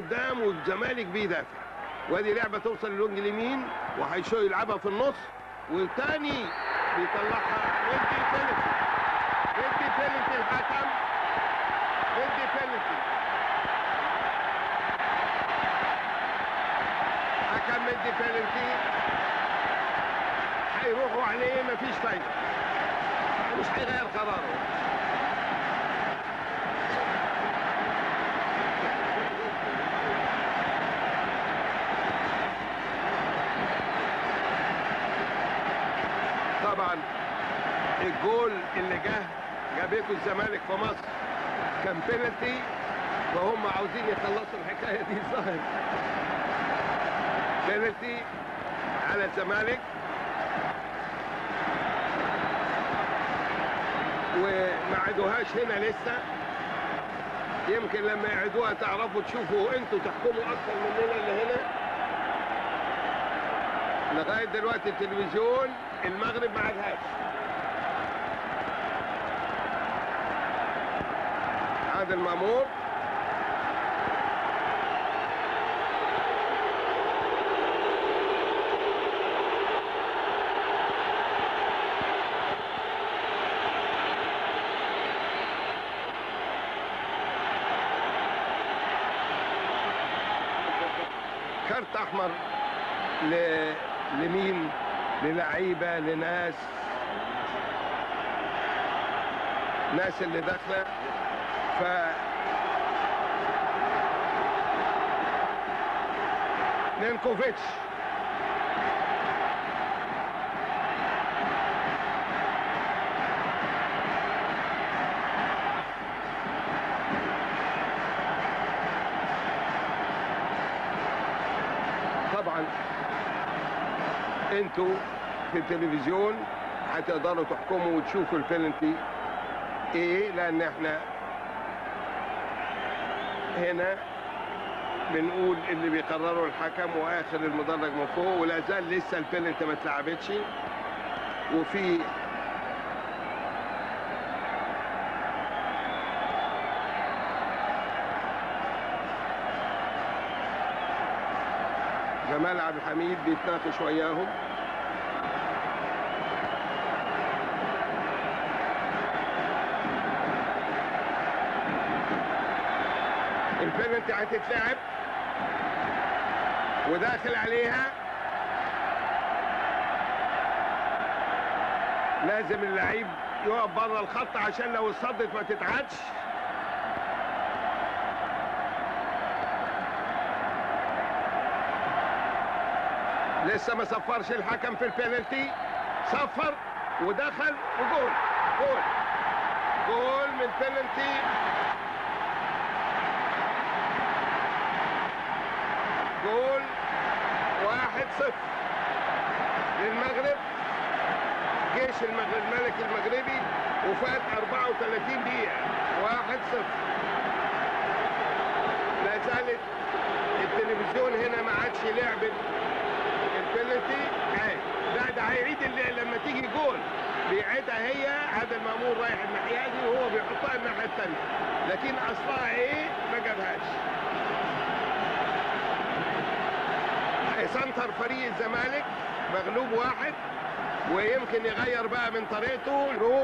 قدام والزمالك بيدافع وادي لعبه توصل للونج اليمين وهيشو يلعبها في النص والتاني بيطلعها مدي بينالتي مدي بينالتي الحكم مدي بينالتي حكم مدي بينالتي هيروحوا عليه مفيش فايده مش هيغير قراره طبعا الجول اللي جه جابته الزمالك في مصر كان بينالتي وهم عاوزين يخلصوا الحكايه دي ظاهر بينالتي على الزمالك وما عدوهاش هنا لسه يمكن لما يعيدوها تعرفوا تشوفوا انتوا تحكموا اكتر مننا اللي هنا لغايه دلوقتي التلفزيون المغرب ما عادهاش عادل مامور كارت احمر ل... لمين للعيبه لناس ناس اللي داخله ف نينكوفيتش طبعا انتوا في التلفزيون هتقدروا تحكموا وتشوفوا البينالتي ايه لان احنا هنا بنقول اللي بيقرروا الحكم واخر المدرج من فوق ولا زال لسه البينالتي ما اتلعبتش وفي جمال عبد الحميد بيتناقش وياهم البينالتي هتتلعب وداخل عليها لازم اللعيب يقف بره الخط عشان لو اتصدت ما تتعادش لسه ما صفرش الحكم في البينالتي صفر ودخل وجول جول جول من بينالتي جول واحد صفر للمغرب جيش المغرب الملك المغربي وفات 34 دقيقة واحد صفر لا زالت التلفزيون هنا ما عادش لعبة البينالتي اهي لا ده هيعيد اللي لما تيجي جول بيعيدها هي هذا المامور رايح الناحية دي وهو بيحطها الناحية الثانية لكن اصلها ايه ما جابهاش سنتر فريق الزمالك مغلوب واحد ويمكن يغير بقى من طريقته رو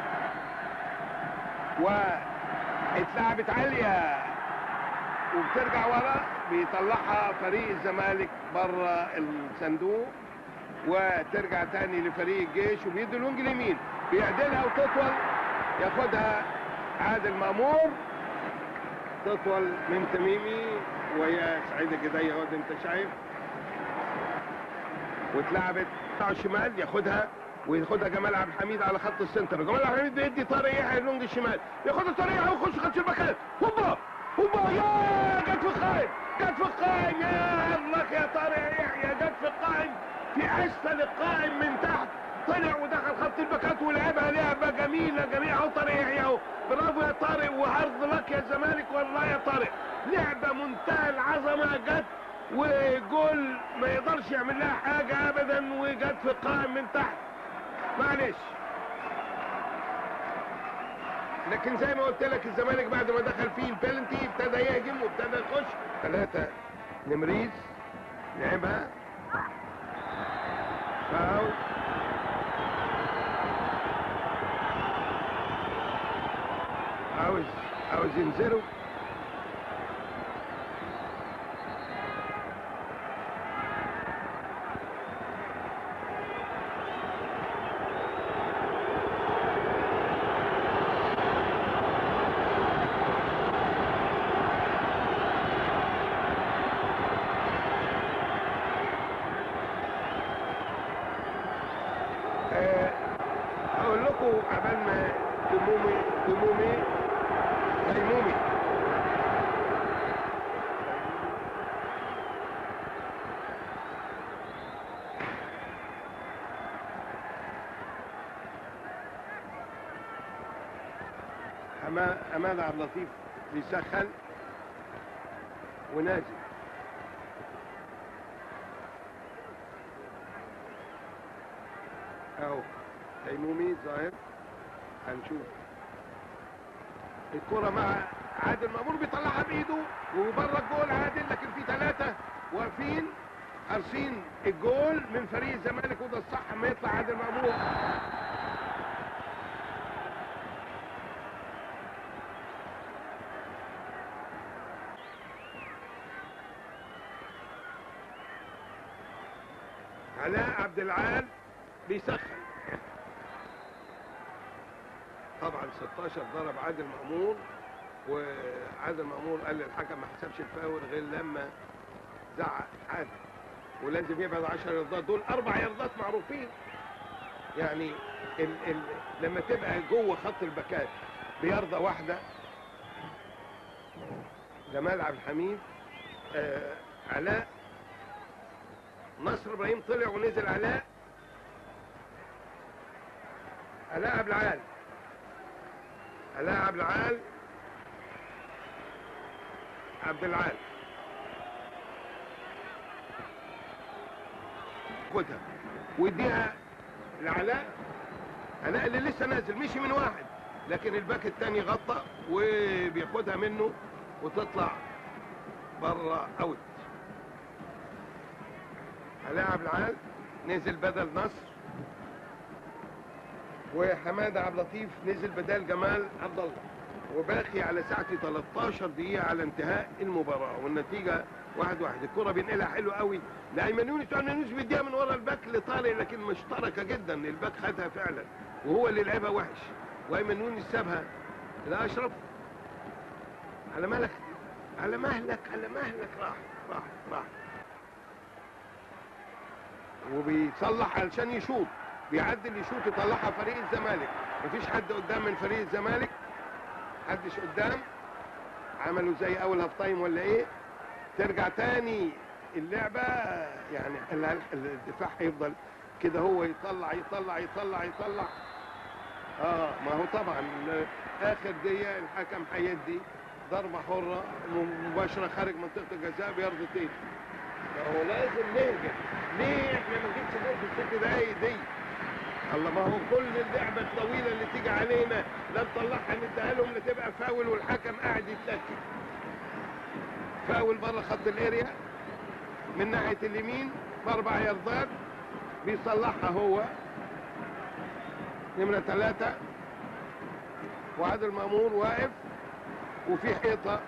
واتلعبت عالية وبترجع ورا بيطلعها فريق الزمالك بره الصندوق وترجع تاني لفريق الجيش وبيدوا لونج اليمين بيعدلها وتطول ياخدها عادل مامور تطول من تميمي وهي سعيدة جدية اهو انت شايف واتلعبت على الشمال ياخدها وياخدها جمال عبد الحميد على خط السنتر جمال عبد الحميد بيدي طارق يحيى اللونج الشمال ياخدها طارق يحيى ويخش خط الباكات هوبا هوبا يا جت في القائم جت في القائم يا الله يا طارق يحيى جت في القائم في اسفل القائم من تحت طلع ودخل خط الباكات ولعبها لعبه جميله جميله اهو طارق يحيى اهو برافو يا طارق وعرض لك يا زمالك والله يا طارق لعبه منتهى العظمه جت وجول ما يقدرش يعمل لها حاجه ابدا وجت في القائم من تحت معلش لكن زي ما قلت لك الزمالك بعد ما دخل فيه البلنتي ابتدى يهجم وابتدى يخش ثلاثة نمريز لعبها فاول عاوز عاوز ينزلوا آه، اقول لكم عبال ما تمومي تمومي تيمومي حما- حماد عبد اللطيف بيسخن ونازل اهو تيمومي ظاهر هنشوف الكرة مع عادل مأمور بيطلعها بإيده وبره الجول عادل لكن في ثلاثة واقفين حارسين الجول من فريق الزمالك وده الصح ما يطلع عادل مأمور علاء عبد العال بيسخن طبعا 16 ضرب عادل مأمور وعادل مأمور قال للحكم ما حسبش الفاول غير لما زعق عادل ولازم يبعد 10 ياردات دول اربع ياردات معروفين يعني ال ال لما تبقى جوه خط الباكات بيرضى واحده جمال عبد الحميد آه علاء نصر ابراهيم طلع ونزل علاء علاء عبد العال علاء عبد العال عبد العال خدها ويديها لعلاء علاء اللي لسه نازل مشي من واحد لكن الباك التاني غطى وبياخدها منه وتطلع بره اوت علاء عبد العال نزل بدل نصر وحماده عبد اللطيف نزل بدال جمال عبد الله وباقي على ساعة 13 دقيقة على انتهاء المباراة والنتيجة واحد واحد الكرة بينقلها حلو قوي لأيمن يونس أيمن يونس بيديها من ورا الباك لطارق لكن مشتركة جدا الباك خدها فعلا وهو اللي لعبها وحش وأيمن يونس سابها لأشرف على مهلك على مهلك على مهلك راح راح راح وبيصلح علشان يشوط بيعدل يشوط يطلعها فريق الزمالك مفيش حد قدام من فريق الزمالك محدش قدام عملوا زي اول هاف تايم ولا ايه ترجع تاني اللعبه يعني ال- الدفاع هيفضل كده هو يطلع يطلع يطلع يطلع اه ما هو طبعا اخر دقيقه الحكم هيدي ضربه حره مباشره خارج منطقه الجزاء بيرضتين هو لازم نهجم ليه احنا ما نجيبش جول في الست دقايق دي الله ما هو كل اللعبه الطويله اللي تيجي علينا لا نطلعها نديها لهم لا تبقى فاول والحكم قاعد يتلكك فاول بره خط الاريا من ناحيه اليمين في اربع ياردات بيصلحها هو نمره ثلاثه وعادل مامور واقف وفي حيطه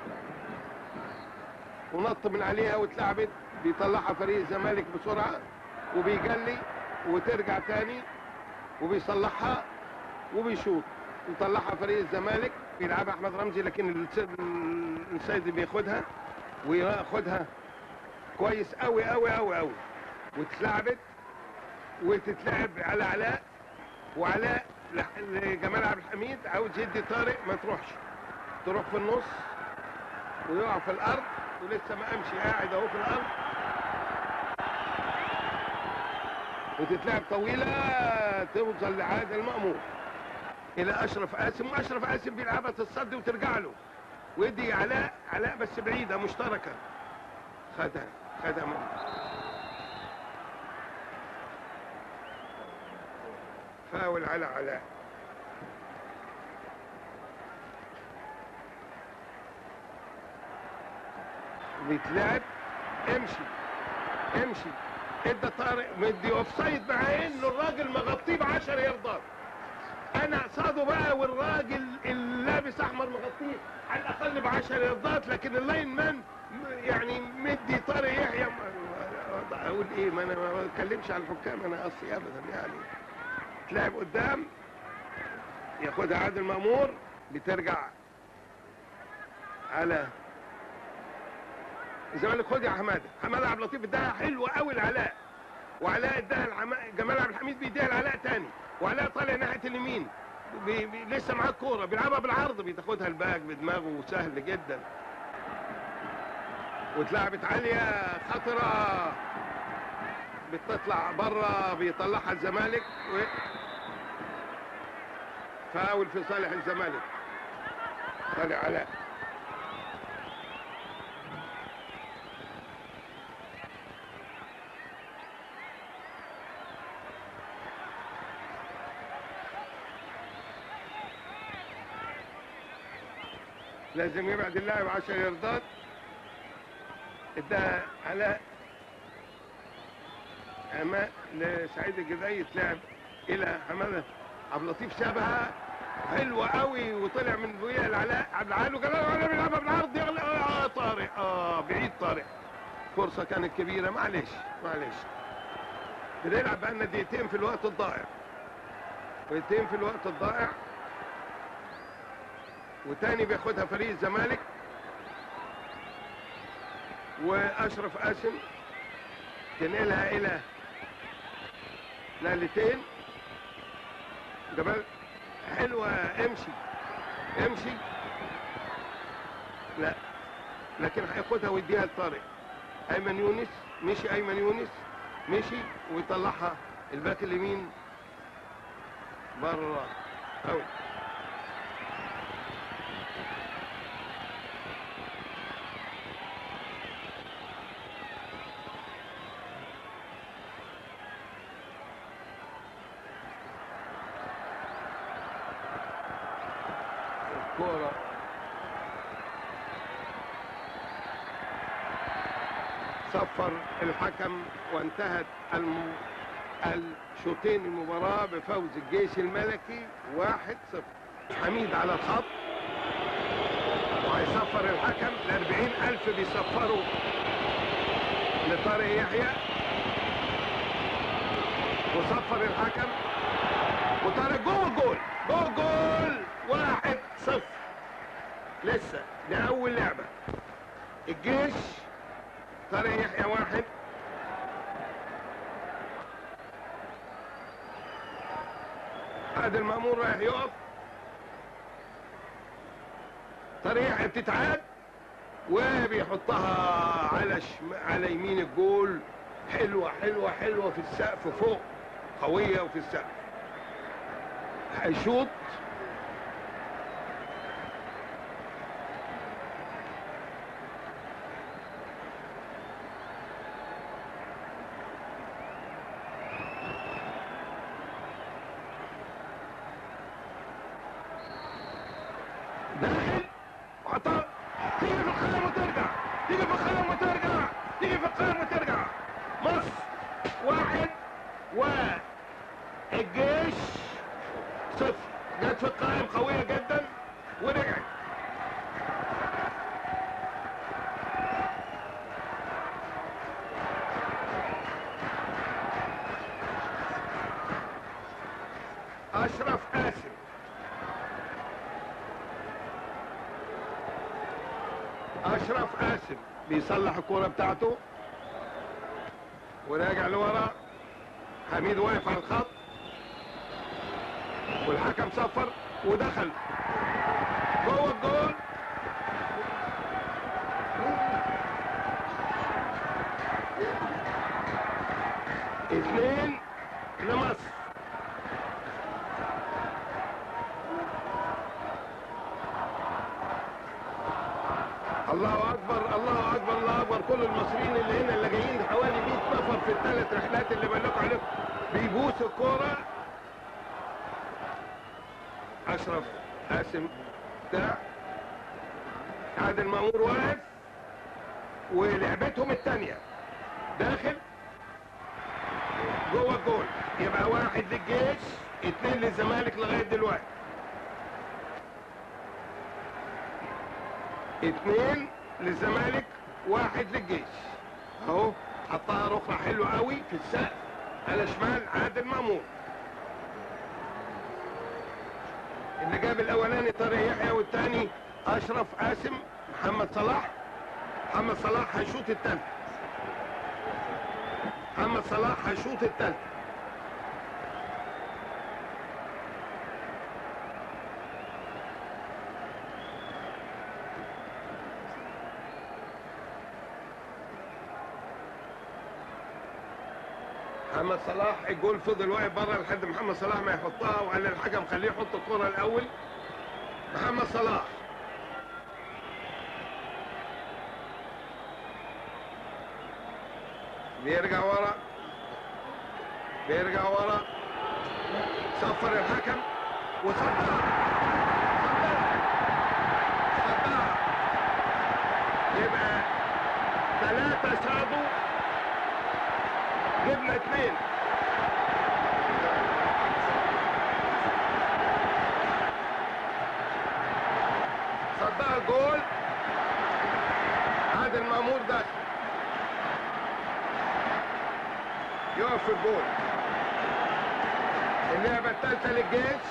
ونط من عليها واتلعبت بيطلعها فريق الزمالك بسرعه وبيجلي وترجع تاني وبيصلحها وبيشوط يطلعها فريق الزمالك بيلعبها احمد رمزي لكن الس- السيد بياخدها وياخدها كويس قوي قوي قوي قوي واتلعبت وتتلعب على علاء وعلاء لح- لجمال عبد الحميد عاوز يدي طارق ما تروحش تروح في النص ويقع في الارض ولسه ما قامش قاعد اهو في الارض وتتلعب طويله توصل لعادل مأمور الى اشرف قاسم واشرف قاسم بيلعبها تصدي وترجع له ويدي علاء علاء بس بعيده مشتركه خدها خدها منه فاول على علاء بيتلعب امشي امشي ادى طارق مدي اوف سايد مع انه الراجل مغطيه ب 10 ياردات انا قصاده بقى والراجل اللي لابس احمر مغطيه على الاقل ب 10 ياردات لكن اللاين مان م- يعني مدي طارق يحيى م- اقول ايه ما انا ما بتكلمش عن الحكام انا اصلي ابدا يعني تلعب قدام ياخدها عادل مامور بترجع على الزمالك خد يا حماده حماده عبد اللطيف اداها حلوه قوي لعلاء وعلاء اداها العم... جمال عبد الحميد بيديها لعلاء تاني وعلاء طالع ناحيه اليمين بي... بي... لسه معاه الكوره بيلعبها بالعرض بتاخدها الباك بدماغه سهل جدا واتلعبت عاليه خطره بتطلع بره بيطلعها الزمالك و... فاول في صالح الزمالك طالع علاء لازم يبعد اللاعب 10 ياردات اداها علاء اماء لسعيد الجزائي تلعب الى حماده عبد اللطيف سابها حلوه قوي وطلع من فوقيها العلاء عبد العال وجلال العلاء بيلعبها بالعرض يغلق اه طارق اه بعيد طارق فرصه كانت كبيره معلش معلش بنلعب بقالنا دقيقتين في الوقت الضائع دقيقتين في الوقت الضائع وتاني بياخدها فريق الزمالك واشرف قاسم تنقلها الى لالتين جمال حلوه امشي امشي لا لكن هياخدها ويديها لطارق ايمن يونس مشي ايمن يونس مشي ويطلعها الباك اليمين بره اوت الكورة صفر الحكم وانتهت الم... الشوطين المباراة بفوز الجيش الملكي واحد صفر حميد على الخط وهيصفر الحكم الأربعين ألف بيصفروا لطارق يحيى وصفر الحكم وطارق جوه الجول جوه الجول واحد صفر لسه ده أول لعبة الجيش طارق يحيى واحد عادل مأمور رايح يقف طارق يحيى بتتعاد وبيحطها على شم... على يمين الجول حلوة حلوة حلوة في السقف فوق قوية وفي السقف هيشوط داخل وعطاء تيجي في الخيم وترجع تيجي في الخيم وترجع تيجي في الخيم وترجع مصر واحد والجيش صفر جت في القائم قوية جدا ورجعت أشرف قاسم اشرف قاسم بيصلح الكوره بتاعته وراجع لورا حميد واقف على الخط والحكم صفر ودخل جوه الجول اثنين لمصر الله اكبر الله اكبر الله اكبر كل المصريين اللي هنا اللي جايين حوالي 100 نفر في الثلاث رحلات اللي بقول عليهم بيبوسوا الكوره اشرف قاسم بتاع عادل مامور واقف ولعبتهم الثانيه داخل جوه الجول يبقى واحد للجيش اتنين للزمالك لغايه دلوقتي اتنين للزمالك واحد للجيش اهو حطها ركنه حلوه قوي في السقف على شمال عادل مامور اللي جاب الاولاني طارق يحيى والثاني اشرف قاسم محمد صلاح محمد صلاح هيشوط الثالث محمد صلاح هيشوط الثالث محمد صلاح الجول فضل واقف بره لحد محمد صلاح ما يحطها وقال للحكم خليه يحط الكرة الأول محمد صلاح بيرجع ورا بيرجع ورا صفر الحكم وصدها صدها يبقى ثلاثة صادوا جبنا اثنين صدها الجول عادل مامور داخل يقف في الجول اللعبة الثالثة للجيش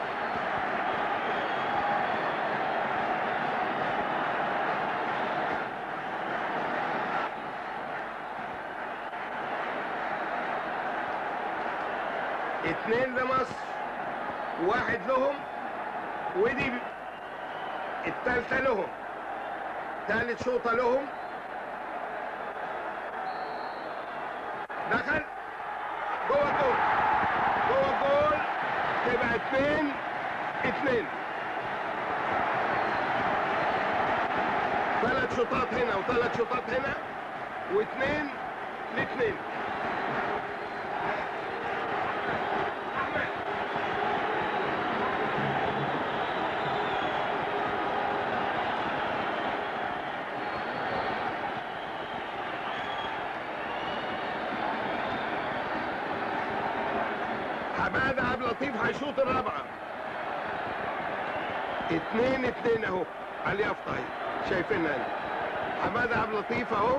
اتنين لمصر واحد لهم ودي التالتة لهم تالت شوطة لهم دخل جوه الجول جوه الجول تبقى اتنين اتنين ثلاث شوطات هنا وثلاث شوطات هنا واثنين لاثنين حماده عبد اللطيف هيشوط الرابعه اتنين اتنين اهو على اليافطه اهي شايفينها هنا حماده عبد اللطيف اهو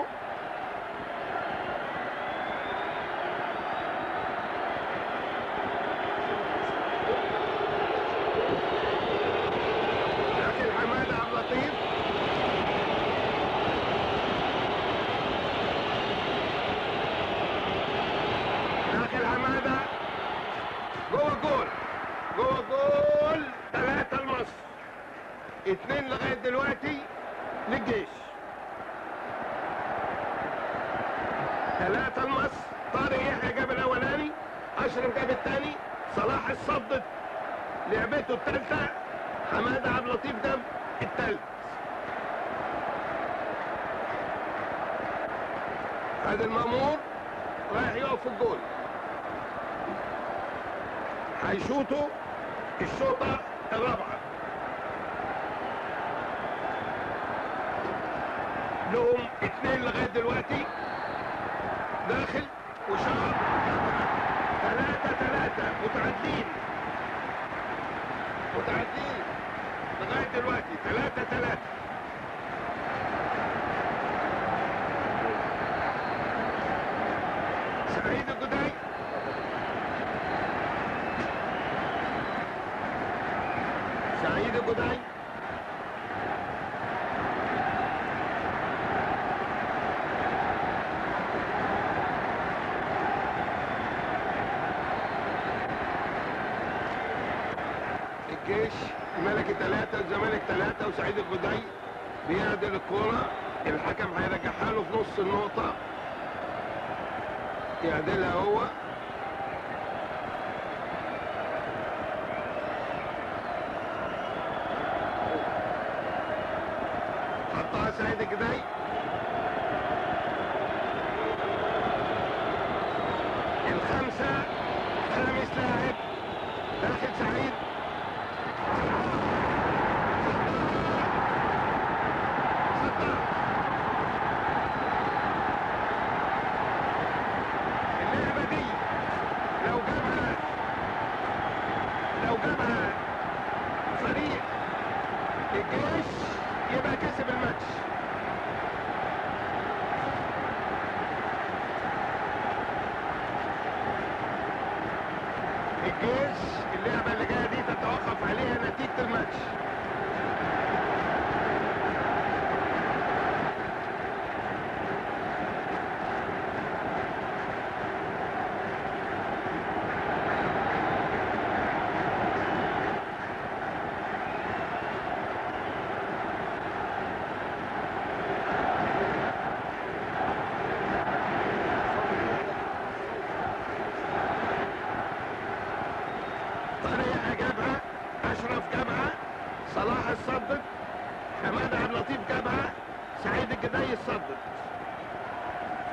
لكن حماده عبد اللطيف داخل حماده جوه الجول جوه الجول ثلاثة لمصر اتنين لغاية دلوقتي للجيش ثلاثة لمصر طارق يحيى جاب الأولاني أشرف جاب الثاني صلاح الصدت لعبته الثالثة حمادة عبد اللطيف جاب الثالث هذا المأمور رايح يقف في الجول هيشوطوا الشوطة الرابعة لهم اتنين لغاية دلوقتي داخل وشاط ثلاثة ثلاثة متعدين متعدين لغاية دلوقتي ثلاثة ثلاثة سعيد الجدعي سعيد الجدعي الجيش الملكي ثلاثة الزمالك ثلاثة وسعيد الجدعي بيعدل الكورة الحكم هيرجعها له في نص النقطة يعدلها هو حطها سعيد الجدعي الخمسة خامس لاعب داخل سعيد صدها الجيش اللعبة اللي جاية دي تتوقف عليها نتيجة الماتش طريقة جابها أشرف جابها صلاح الصدق حماد عبد اللطيف جابها سعيد الجداي الصدق ف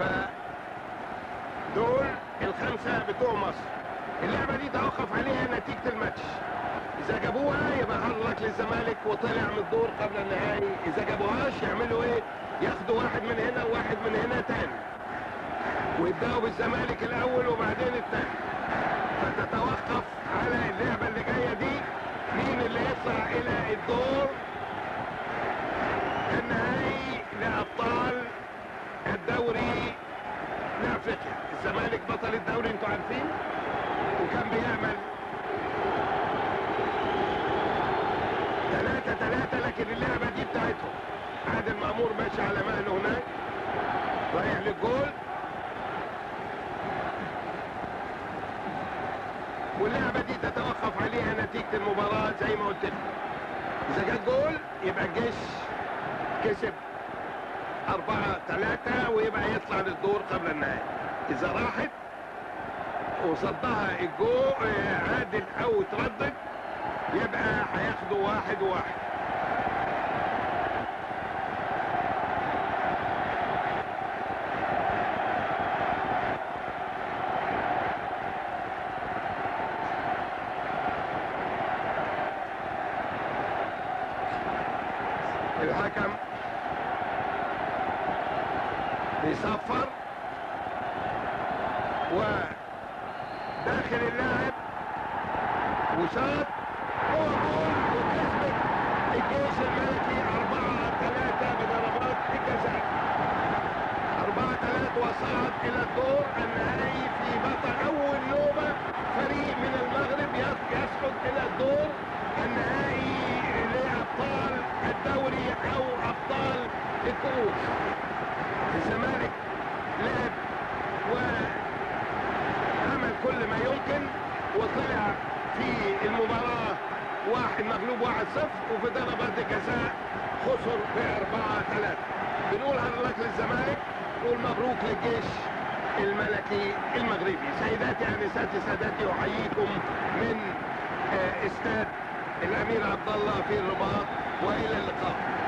دول الخمسة بتوع مصر اللعبة دي توقف عليها نتيجة الماتش إذا جابوها يبقى هارد لك للزمالك وطلع من الدور قبل النهائي إذا جابوهاش يعملوا إيه؟ ياخدوا واحد من هنا وواحد من هنا تاني ويبدأوا بالزمالك الأول وبعدين التاني فتتوقف على اللعبة اللي جاية دي مين اللي يطلع إلى الدور النهائي لأبطال الدوري لأفريقيا الزمالك بطل الدوري انتوا عارفين وكان بيعمل ثلاثة ثلاثة لكن اللعبة دي بتاعتهم عادل مأمور ماشي على مهله هناك رايح للجول واللعبة دي تتوقف عليها نتيجة المباراة زي ما قلت لك إذا جت جول يبقى الجيش كسب أربعة ثلاثة ويبقى يطلع للدور قبل النهائي إذا راحت وصدها الجول عادل أو تردد يبقى هياخدوا واحد واحد الحكم بيصفر وداخل اللاعب وشاط هو جول وكسبت الجيش الملكي أربعة ثلاثة بضربات الجزاء أربعة ثلاثة وصعد إلى الدور النهائي في بطل أول نوبة فريق من المغرب يس- يصعد إلى الدور النهائي لأبطال الدوري أو أبطال الكؤوس الزمالك لعب وعمل كل ما يمكن وطلع في المباراة واحد مغلوب واحد صفر وفي ضربات الجزاء خسر بأربعة ثلاثة بنقول هارد لك للزمالك نقول مبروك للجيش الملكي المغربي سيداتي انساتي سادتي احييكم من آه، استاد الامير عبد الله في الرباط والى اللقاء